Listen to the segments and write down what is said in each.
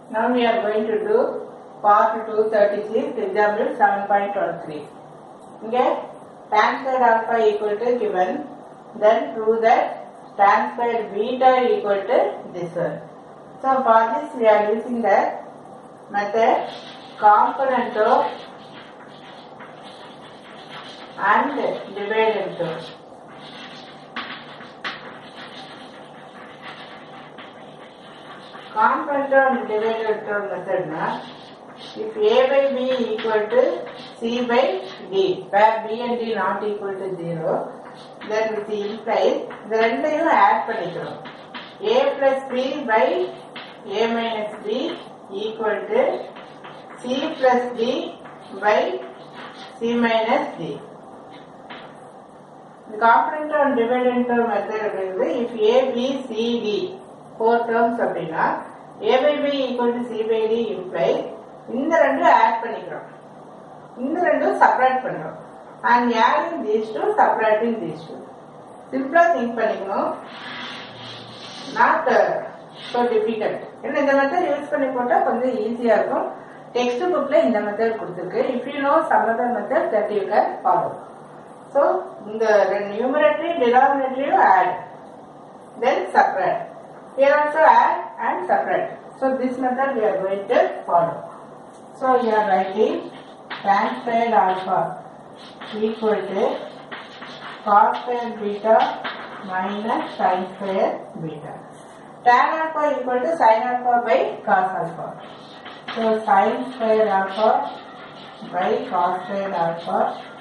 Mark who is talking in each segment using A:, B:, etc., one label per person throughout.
A: Now we are going to do part 236, example 7.13. Okay, tan squared alpha equal to given, then prove that tan squared beta equal to this one. So for this we are using the method component of and divide into. Comparator and divider method na if A by B equal to C by D where B and D not equal to 0 then it implies இந்த ரெண்டையும் add பண்ணிக்கிறோம் A plus B by A minus B equal to C plus D by C minus D The comparator and dividend method அப்படிங்கிறது if A, B, C, D four terms அப்படின்னா A by B equal to C by D implies இந்த ரெண்டும் add பண்ணிக்கிறோம் இந்த ரெண்டும் separate பண்றோம் and adding these two separating these two சிம்பிளா think பண்ணிக்கணும் நாட் ஸோ டிஃபிகல்ட் ஏன்னா இந்த மெத்தட் யூஸ் பண்ணி போட்டா கொஞ்சம் ஈஸியா இருக்கும் டெக்ஸ்ட் புக்ல இந்த மெத்தட் கொடுத்துருக்கு if you know some other method that you can follow so இந்த நியூமரேட்டரி டினாமினேட்டரியும் add then separate. Here also add and separate. So this method we are going to follow. So you are writing tan squared alpha equal to cos squared beta minus sin squared beta. Tan alpha equal to sin alpha by cos alpha. So sin squared alpha by cos squared alpha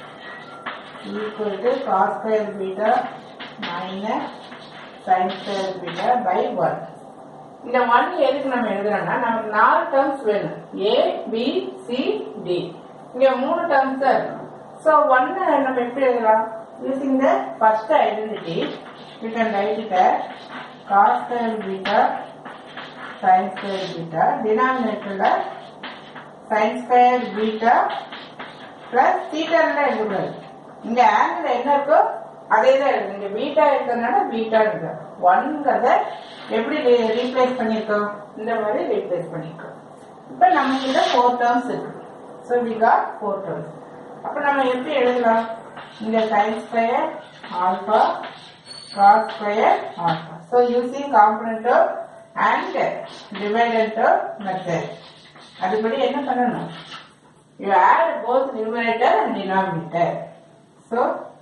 A: equal to cos squared beta minus sin squared beta by 1. இந்த one எதுக்கு நம்ம எழுதுறோம்னா நமக்கு நாலு terms வேணும் ஏ B C D இங்க மூணு terms தான் இருக்கும் ஸோ ஒன்னு நம்ம எப்படி எழுதலாம் using the first identity you can write it cos square beta sine square beta டினாமினேட்டர்ல சைன் ஸ்கொயர் பீட்டா பிளஸ் தீட்டால எழுதுறது இங்க ஆங்கிள் என்ன இருக்கோ அதே தான் இருக்கு இங்க பீட்டா இருக்கிறதுனால பீட்டா இருக்கு ஒன்ங்கிறத எப்படி ரீப்ளேஸ் பண்ணிருக்கோம் இந்த மாதிரி ரீப்ளேஸ் பண்ணிருக்கோம் இப்ப நம்ம கிட்ட ஃபோர் டேர்ம்ஸ் இருக்கு so we got four terms அப்ப நம்ம எப்படி எழுதலாம் இந்த sine square alpha cos square alpha so using componendo and dividendo method அதுபடி என்ன பண்ணணும் you add both numerator and denominator so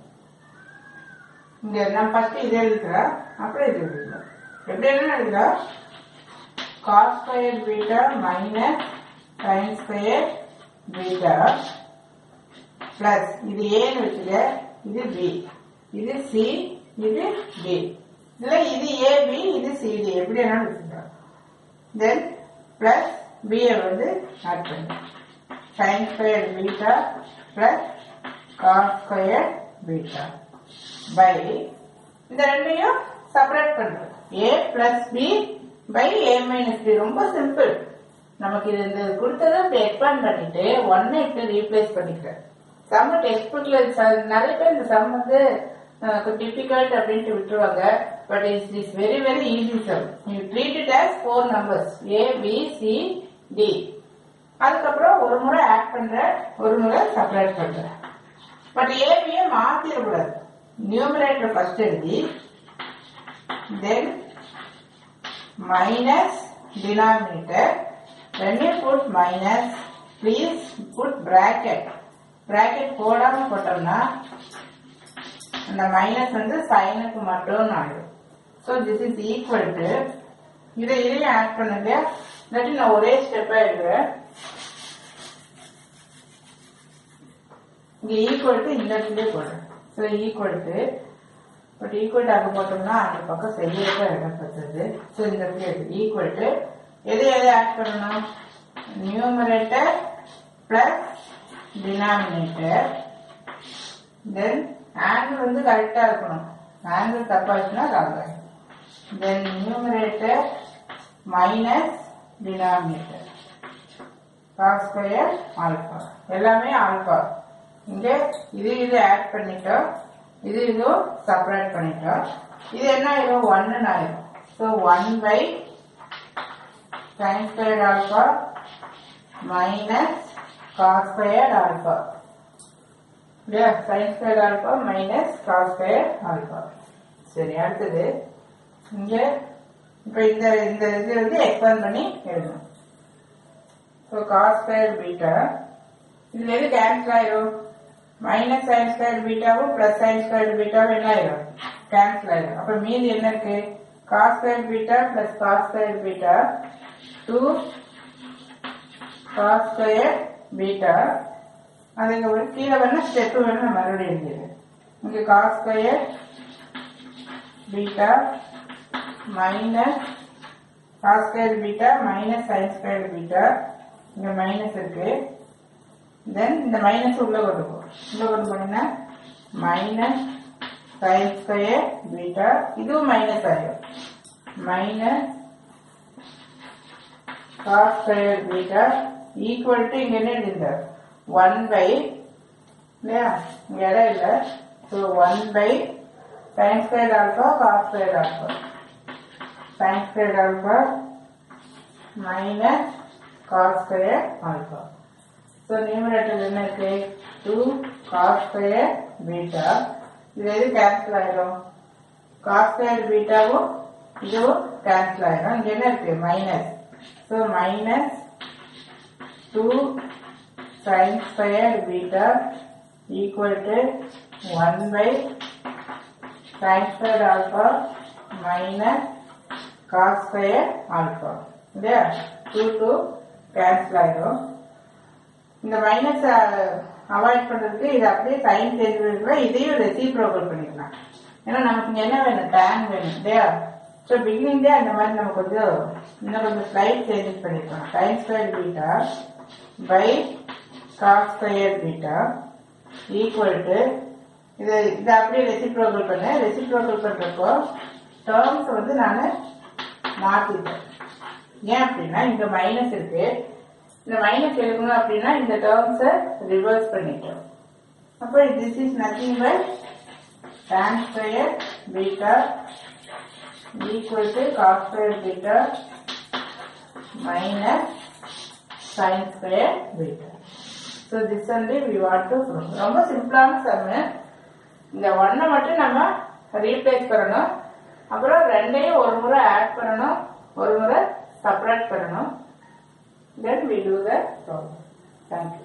A: இங்க நான் ஃபர்ஸ்ட் இதை எழுதுறேன் அப்புறம் இது எழுதுறேன் எப்படி என்ன எழுதுறோம் cos square beta minus sine square beta plus இது ஏன்னு வச்சுக்க இது பி இது சி இது டி இதுல இது ஏபி இது சிடி எப்படி வேணாலும் வச்சுக்கலாம் தென் பிளஸ் பியை வந்து ஆட் பண்ணி sine square beta plus cos square beta by இந்த ரெண்டையும் செப்பரேட் பண்றோம் A plus B by A minus B ரொம்ப சிம்பிள் நமக்கு இது இந்த கொடுத்ததை இப்ப எக்ஸ்பேண்ட் பண்ணிட்டு ஒன்னை இப்படி ரீப்ளேஸ் பண்ணிக்கிறேன் சம் டெக்ஸ்ட் புக்ல நிறைய பேர் இந்த சம் வந்து டிஃபிகல்ட் அப்படின்ட்டு விட்டுருவாங்க but it's is very very easy some you treat it as four numbers A B C D அதுக்கப்புறம் ஒரு முறை ஆட் பண்ற ஒரு முறை செப்பரேட் பண்ற பட் ஏபியை மாத்திடக்கூடாது நியூமரேட்டர் ஃபர்ஸ்ட் எழுதி then minus denominator when you put minus please put bracket bracket போடாம போட்டோம்னா அந்த மைனஸ் வந்து சைனுக்கு மட்டும் ஆயிடும் so this is equal to இதை இதையும் ஆட் பண்ணுங்க இல்லாட்டி நான் ஒரே ஸ்டெப்பா எழுதுறேன் இங்க ஈக்குவல் டு இந்த இடத்துல போடுறேன் so equal to but equal to அங்கே போட்டோம்னா அந்த பக்கம் செய்யறத இடம் பத்தது ஸோ இந்த இடத்துல இருக்கு ஈக்குவல் டு எதை எதை ஆட் பண்ணணும் numerator plus denominator then angle வந்து கரெக்டா இருக்கணும் ஆங்கிள் தப்பாச்சுன்னா ராங் ஆயிடும் then numerator minus denominator cos square alpha எல்லாமே ஆல்பா இங்க இது இது ஆட் பண்ணிட்டோம் இது இதுவும் செப்பரேட் பண்ணிட்டோம் இது என்ன ஆயிரும் ஒன்னு ஆயிரும் so one by sin squared alpha minus cos squared alpha இல்லையா sin squared alpha minus cos squared alpha சரி அடுத்தது இங்க இப்ப இந்த இந்த இது வந்து எக்ஸ்பேண்ட் பண்ணி எழுதணும் ஸோ காஸ் ஸ்கொயர் பீட்டா இதுல எது கேன்சல் ஆயிரும் மைனஸ் சைன் ஸ்கொயர் பீட்டாவும் பிளஸ் சைன் ஸ்கொயர் பீட்டாவும் என்ன ஆயிரும் கேன்சல் ஆயிரும் அப்ப மீதி என்ன இருக்கு cos square beta plus cos square beta two cos square beta அதுக்கு ஒரு கீழே வேணா ஸ்டெப் வேணா மறுபடியும் எழுதிடு இங்க cos square beta minus cos square beta minus sine square beta இங்க மைனஸ் இருக்கு தென் இந்த மைனஸ் உள்ள கொண்டு போ உள்ள கொண்டு போனீங்கன்னா மைனஸ் சைன் ஸ்கொயர் பீட்டா இதுவும் மைனஸ் ஆயிடும் minus cos square beta equal to இங்க என்ன எழுதிருந்த ஒன் பை இல்லையா இங்க இடம் இல்லை so one by sine square alpha cos square alpha sin squared alpha minus cos squared alpha. So numerator என்ன இருக்கு 2 cos squared beta இது எது கேன்சல் ஆயிடும் cos squared betaவும் இதுவும் கேன்சல் ஆயிடும் இங்க என்ன இருக்கு minus so minus two sin squared beta equal to 1 by sin squared alpha minus cos square alpha இல்லையா டூ டூ கேன்சல் ஆயிடும் இந்த மைனஸ் அவாய்ட் பண்றதுக்கு இது அப்படியே சைன் சேர்ந்து இதையும் ரெசிப்ரோக்கல் பண்ணிக்கலாம் ஏன்னா நமக்கு இங்க என்ன வேணும் டேன் வேணும் இல்லையா ஸோ பிகினிங்லேயே அந்த மாதிரி நம்ம கொஞ்சம் இன்னும் கொஞ்சம் ஸ்லைட் சேஞ்சஸ் பண்ணிருக்கோம் sine square beta by cos square beta equal to இது இதை அப்படியே ரெசிப்ரோக்கல் பண்ணேன் ரெசிப்ரோக்கல் பண்றப்போ டேர்ம்ஸ் வந்து நான் மாத்திட்டேன் ஏன் அப்படின்னா இங்க மைனஸ் இருக்கு இந்த மைனஸ் எழுதணும் அப்படின்னா இந்த டேர்ம்ஸை ரிவர்ஸ் பண்ணிட்டோம் அப்போ this is nothing by tan square beta equal to cos square beta minus sine square beta so this வந்து வி வாண்ட் டு ரொம்ப சிம்பிளான சம்மு இந்த ஒன்னை மட்டும் நம்ம ரீப்ளேஸ் பண்ணணும் அப்புறம் ரெண்டையும் ஒரு முறை ஆட் பண்ணணும் ஒரு முறை செப்பரேட் பண்ணணும் then we do the problem thank you